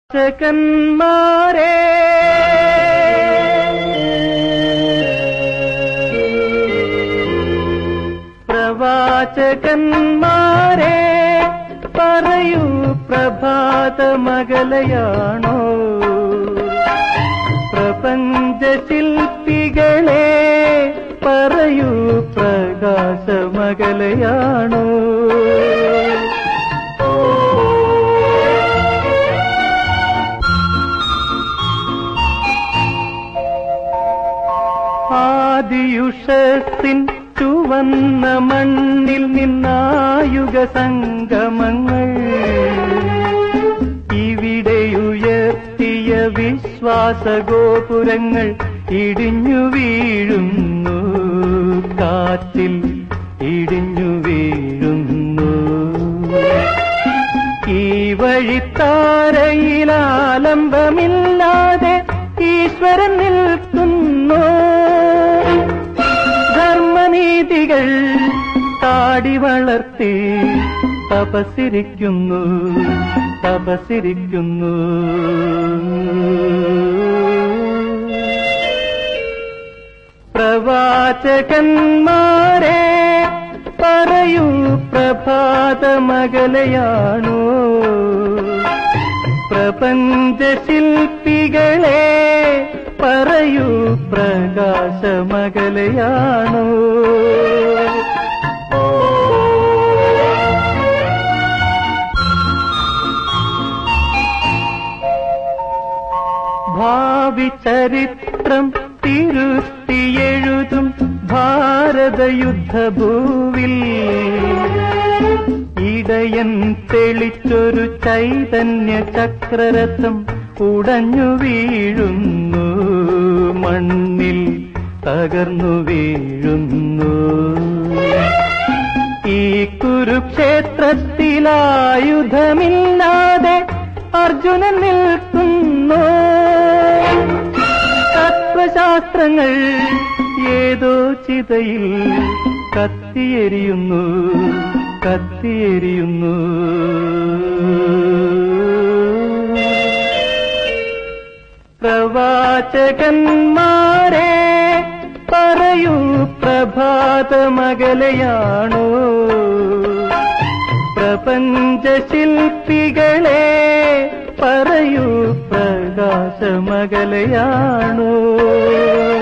പ്രവാചകന്മാരെ പ്രവാചകന്മാരെ പറയൂ പ്രഭാതമകലയാണോ പ്രപഞ്ച ശില്പികളെ പറയൂ പ്രകാശമകലയാണോ ആദിയുഷത്തിൻ ചുവന്ന മണ്ണിൽ നിന്നായുഗ സംഗമങ്ങൾ ഇവിടെയുയർത്തിയ വിശ്വാസഗോപുരങ്ങൾ ഇടിഞ്ഞു വീഴുന്നു കാറ്റിൽ ഇടിഞ്ഞു വീഴുന്നു ഈ വഴിത്താരയിലാലംബമില്ലാതെ ഈശ്വരൻ നിൽക്കുന്നു ധർമ്മനീതികൾ താടി വളർത്തി തപസിരിക്കുന്നു തപസിരിക്കുന്നു പ്രവാചകന്മാരെ പറയൂ പ്രഭാതമകലയാണോ പ്രപഞ്ച ശില്പികളെ പറയൂ പ്രകാശമകലയാണോ ഭാവി ചരിത്രം തിരുത്തിയെഴുതും ഭാരതയുദ്ധഭൂവിൽ ഇടയൻ തെളിച്ചൊരു ചൈതന്യ ചക്രരഥം ഉടഞ്ഞു വീഴുന്നു മണ്ണിൽ തകർന്നു വീഴുന്നു ഈ കുരുക്ഷേത്രത്തിലായുധമില്ലാതെ അർജുനൻ നിൽക്കുന്നു തത്വശാസ്ത്രങ്ങൾ ഏതോ ചിതയിൽ കത്തിയെരിയുന്നു കത്തിയെരിയുന്നു പ്രവാചകന്മാരെ പറയൂ പ്രഭാതമകലയാണോ പ്രപഞ്ച ശില്പികളെ പറയൂ പ്രകാശമകലയാണോ